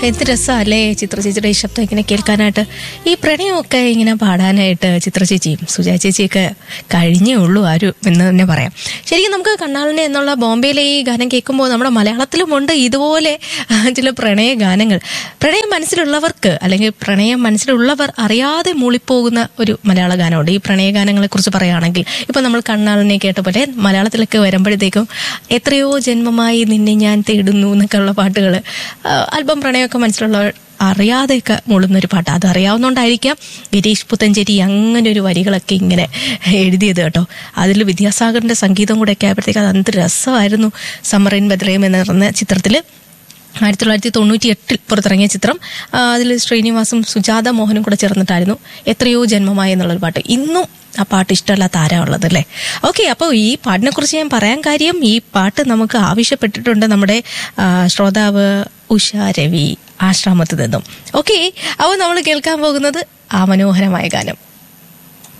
എന്ത് രസമല്ലേ ചിത്ര ചേച്ചിയുടെ ഈ ശബ്ദം ഇങ്ങനെ കേൾക്കാനായിട്ട് ഈ പ്രണയമൊക്കെ ഇങ്ങനെ പാടാനായിട്ട് ചിത്ര ചേച്ചിയും സുജാ ചേച്ചിയൊക്കെ കഴിഞ്ഞേ ഉള്ളൂ ആരും എന്ന് തന്നെ പറയാം ശരിക്കും നമുക്ക് കണ്ണാളിനെ എന്നുള്ള ബോംബെയിലെ ഈ ഗാനം കേൾക്കുമ്പോൾ നമ്മുടെ മലയാളത്തിലുമുണ്ട് ഇതുപോലെ ചില പ്രണയ ഗാനങ്ങൾ പ്രണയം മനസ്സിലുള്ളവർക്ക് അല്ലെങ്കിൽ പ്രണയം മനസ്സിലുള്ളവർ അറിയാതെ മൂളിപ്പോകുന്ന ഒരു മലയാള ഗാനമുണ്ട് ഈ പ്രണയ ഗാനങ്ങളെ കുറിച്ച് പറയുകയാണെങ്കിൽ ഇപ്പൊ നമ്മൾ കണ്ണാളിനെ കേട്ട പോലെ മലയാളത്തിലൊക്കെ വരുമ്പോഴത്തേക്കും എത്രയോ ജന്മമായി നിന്നെ ഞാൻ തേടുന്നു എന്നൊക്കെ ഉള്ള പാട്ടുകൾ ആൽബം പ്രണയമൊക്കെ മനസ്സിലുള്ളവർ അറിയാതെയൊക്കെ മുളുന്നൊരു പാട്ട് അത് അറിയാവുന്നതുകൊണ്ടായിരിക്കാം ഗിരീഷ് പുത്തഞ്ചേരി അങ്ങനെ ഒരു വരികളൊക്കെ ഇങ്ങനെ എഴുതിയത് കേട്ടോ അതിൽ വിദ്യാസാഗറിന്റെ സംഗീതം കൂടെ ഒക്കെ ആയപ്പോഴത്തേക്ക് അത് എന്ത് രസമായിരുന്നു സമ്മറിൻ ബദ്രയം എന്ന് പറഞ്ഞ ചിത്രത്തിൽ ആയിരത്തി തൊള്ളായിരത്തി തൊണ്ണൂറ്റി എട്ടിൽ പുറത്തിറങ്ങിയ ചിത്രം അതിൽ ശ്രീനിവാസും സുജാത മോഹനും കൂടെ ചേർന്നിട്ടായിരുന്നു എത്രയോ ജന്മമായി എന്നുള്ളൊരു പാട്ട് ഇന്നും ആ പാട്ട് ഇഷ്ടമല്ലാത്ത ആരാ ഉള്ളത് അല്ലേ ഓക്കെ അപ്പോൾ ഈ പാട്ടിനെ കുറിച്ച് ഞാൻ പറയാൻ കാര്യം ഈ പാട്ട് നമുക്ക് ആവശ്യപ്പെട്ടിട്ടുണ്ട് നമ്മുടെ ആ, ശ്രോതാവ് ഉഷ രവി ആശ്രാമത്ത് നിന്നും ഓക്കെ അപ്പോൾ നമ്മൾ കേൾക്കാൻ പോകുന്നത് ആ മനോഹരമായ ഗാനം